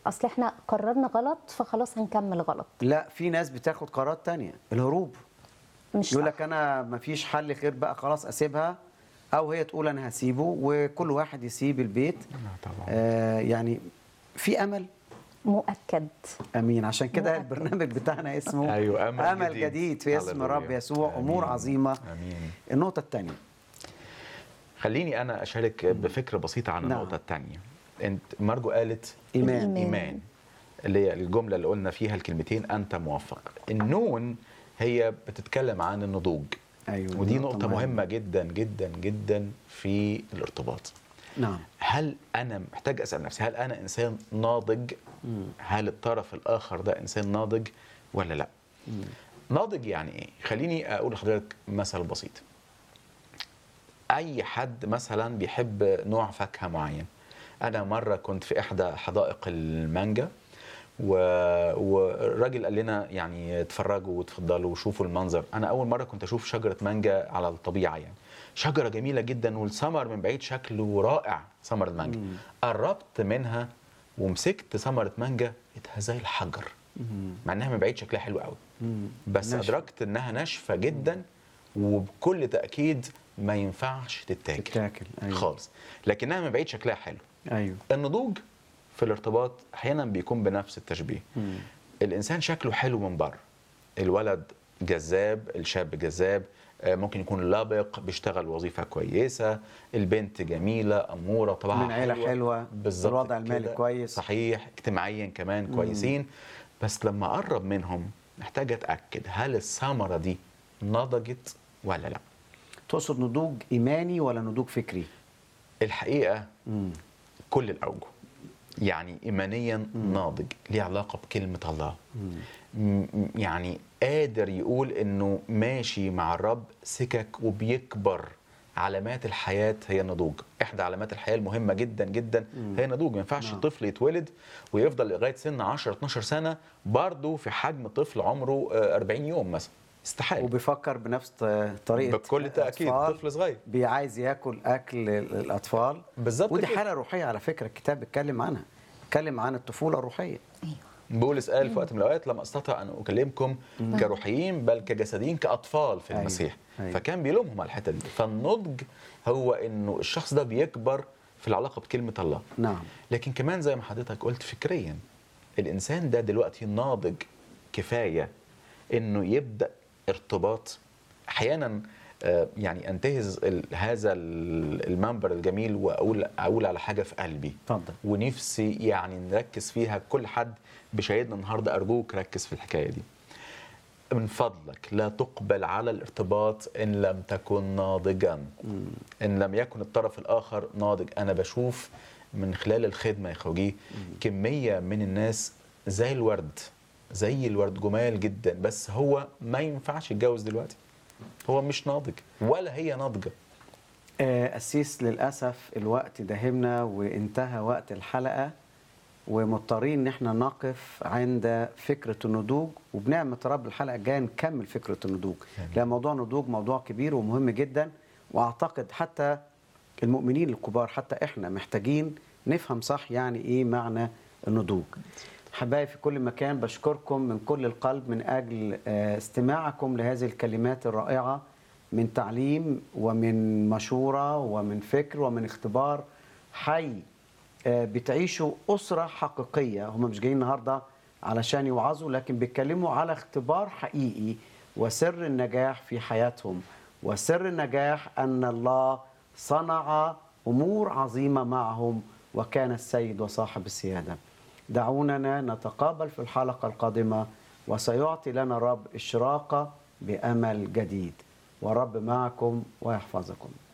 اصل احنا قررنا غلط فخلاص هنكمل غلط لا في ناس بتاخد قرارات تانية الهروب مش يقول صح. لك انا مفيش حل غير بقى خلاص اسيبها او هي تقول انا هسيبه وكل واحد يسيب البيت طبعا آه يعني في امل مؤكد امين عشان كده مؤكد. البرنامج بتاعنا اسمه أيوة، أمل امل جديد. جديد في اسم هللويا. رب يسوع امور آمين. عظيمه امين النقطه الثانيه خليني انا اشارك بفكره بسيطه عن نعم. النقطه الثانيه انت مارجو قالت ايمان الإيمان. ايمان اللي هي الجمله اللي قلنا فيها الكلمتين انت موفق النون هي بتتكلم عن النضوج ايوه ودي نقطه مهمه جدا جدا جدا في الارتباط نعم هل انا محتاج اسال نفسي هل انا انسان ناضج هل الطرف الاخر ده انسان ناضج ولا لا ناضج يعني ايه خليني اقول لحضرتك مثل بسيط اي حد مثلا بيحب نوع فاكهه معين انا مره كنت في احدى حدائق المانجا و... والراجل قال لنا يعني اتفرجوا وتفضلوا وشوفوا المنظر انا اول مره كنت اشوف شجره مانجا على الطبيعه يعني شجره جميله جدا والثمر من بعيد شكله رائع ثمر المانجا قربت منها ومسكت ثمره مانجا لقيتها زي الحجر مع انها من بعيد شكلها حلو قوي بس ناشفة. ادركت انها ناشفه جدا وبكل تاكيد ما ينفعش تتاكل تتاكل ايوه خالص لكنها من بعيد شكلها حلو ايوه النضوج في الارتباط احيانا بيكون بنفس التشبيه مم. الانسان شكله حلو من بره الولد جذاب الشاب جذاب آه، ممكن يكون لابق بيشتغل وظيفه كويسه البنت جميله اموره طبعا من عيلة حلوة، بالظبط الوضع المالي كده. كويس. صحيح اجتماعيا كمان كويسين بس لما اقرب منهم محتاج اتاكد هل الثمره دي نضجت ولا لا تقصد نضوج ايماني ولا نضوج فكري الحقيقه مم. كل الاوجه يعني ايمانيا ناضج ليه علاقه بكلمه الله م- يعني قادر يقول انه ماشي مع الرب سكك وبيكبر علامات الحياه هي النضوج احدى علامات الحياه المهمه جدا جدا هي النضوج ما ينفعش نعم. طفل يتولد ويفضل لغايه سن 10 12 سنه برضه في حجم طفل عمره آه، 40 يوم مثلا استحاله وبيفكر بنفس ط- طريقه بكل تاكيد أطفال. طفل صغير بيعايز ياكل اكل ال- الاطفال بالظبط ودي كده. حاله روحيه على فكره الكتاب بيتكلم عنها بيتكلم عن الطفوله الروحيه بولس قال في وقت من الاوقات لم استطع ان اكلمكم كروحيين بل كجسديين كاطفال في أيوة. المسيح أيوة. فكان بيلومهم على الحته دي فالنضج هو انه الشخص ده بيكبر في العلاقه بكلمه الله نعم لكن كمان زي ما حضرتك قلت فكريا الانسان ده دلوقتي ناضج كفايه انه يبدا ارتباط احيانا آه، يعني انتهز ال- هذا ال- المنبر الجميل واقول اقول على حاجه في قلبي اتفضل ونفسي يعني نركز فيها كل حد بشهادنا النهارده ارجوك ركز في الحكايه دي من فضلك لا تقبل على الارتباط ان لم تكن ناضجا ان لم يكن الطرف الاخر ناضج انا بشوف من خلال الخدمه يا خوجي كميه من الناس زي الورد زي الورد جمال جدا بس هو ما ينفعش يتجوز دلوقتي هو مش ناضج ولا هي ناضجه آه، أسيس للأسف الوقت داهمنا وانتهى وقت الحلقة ومضطرين إن احنا نقف عند فكرة النضوج وبنعمة رب الحلقة الجاية نكمل فكرة النضوج آمين. لأن موضوع النضوج موضوع كبير ومهم جدا وأعتقد حتى المؤمنين الكبار حتى احنا محتاجين نفهم صح يعني إيه معنى النضوج حبايبي في كل مكان بشكركم من كل القلب من أجل آه، استماعكم لهذه الكلمات الرائعة من تعليم ومن مشورة ومن فكر ومن اختبار حي آه، بتعيشوا أسرة حقيقية هم مش جايين النهاردة علشان يوعظوا لكن بيتكلموا على اختبار حقيقي وسر النجاح في حياتهم وسر النجاح أن الله صنع أمور عظيمة معهم وكان السيد وصاحب السيادة دعوننا نتقابل في الحلقة القادمة وسيعطي لنا الرب إشراقة بأمل جديد والرب معكم ويحفظكم